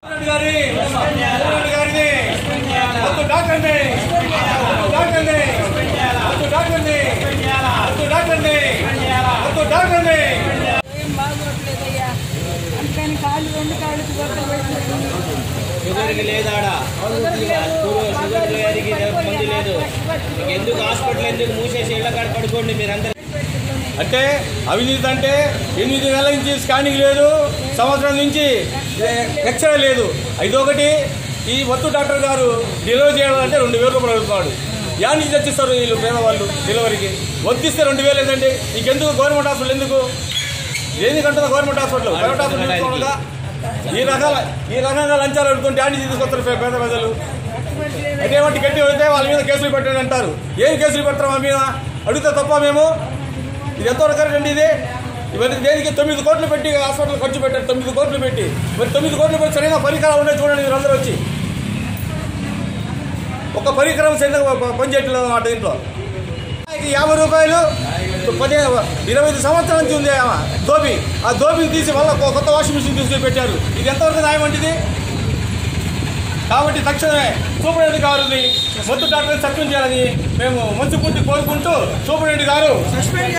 రెడ్డి గారి రెడ్డి గారిని వద్దు డాక్టర్ని వద్దు డాక్టర్ని వద్దు డాక్టర్ని వద్దు డాక్టర్ని వద్దు డాక్టర్ని ఏం బాగోట్లేదయ్యా అందుకని కాళ్ళు రెండు కాళ్ళు గొడవ పెట్టుకుంటుంది షుగర్కి లేదు ఆడ షుగర్ గారికి మందు లేదు మీకు ఎందుకు హాస్పిటల్ ఎందుకు మూసేసి ఇళ్ళ కాడ పడుకోండి మీరందరూ అంటే అవినీతి అంటే ఎనిమిది నెలల నుంచి స్కానింగ్ లేదు సంవత్సరం నుంచి ఎక్స్రే లేదు ఇదొకటి ఈ వత్తు డాక్టర్ గారు డెలివరీ చేయాలంటే రెండు వేల రూపాయలు అడుగుతున్నాడు యా నుంచి తెచ్చిస్తారు వీళ్ళు పేదవాళ్ళు డెలివరీకి వద్దిస్తే రెండు వేలు లేదండి ఇంకెందుకు గవర్నమెంట్ హాస్పిటల్ ఎందుకు దేనికంటుందా గవర్నమెంట్ హాస్పిటల్ ప్రైవేట్ హాస్పిటల్ తీసుకోవాలిగా? ఈ రకాల ఈ రకంగా లంచాలు అడుగుతుంటే యాడ్ నుంచి తీసుకొస్తారు పే- పేద ప్రజలు అదేమంటే గట్టి వెళ్తే వాళ్ళ మీద కేసులు పెట్టండి అంటారు ఏం కేసులు పెడతారు మా మీద అడిగితే తప్ప మేము ఇది ఎంతవరకు కరెక్ట్ అండి ఇది ఇవన్నీ దేనికి తొమ్మిది కోట్లు పెట్టి హాస్పిటల్ ఖర్చు పెట్టారు తొమ్మిది కోట్లు పెట్టి మరి తొమ్మిది కోట్లు పెట్టి సరైన పరికరాలు ఉన్నాయి చూడండి మీరు అందరూ వచ్చి ఒక పరికరం సరిగ్గా ప- పనిచేయట్లేదు అన్నమాట దీంట్లో ఇది యాభై రూపాయలు పది ఇరవై ఐదు సంవత్సరాల నుంచి ఉంది ఆమె దోబి ఆ దోబిని తీసి వల్ల కొత్త వాషింగ్ మిషన్ తీసుకుని పెట్టారు ఇది ఎంతవరకు న్యాయం అంటిది కాబట్టి తక్షణమే సూపరింటెండెంట్ గారిని మొత్తం డాక్టర్ సత్యం చేయాలని మేము మంచి పూర్తి కోరుకుంటూ సూపరింటెండెంట్ గారు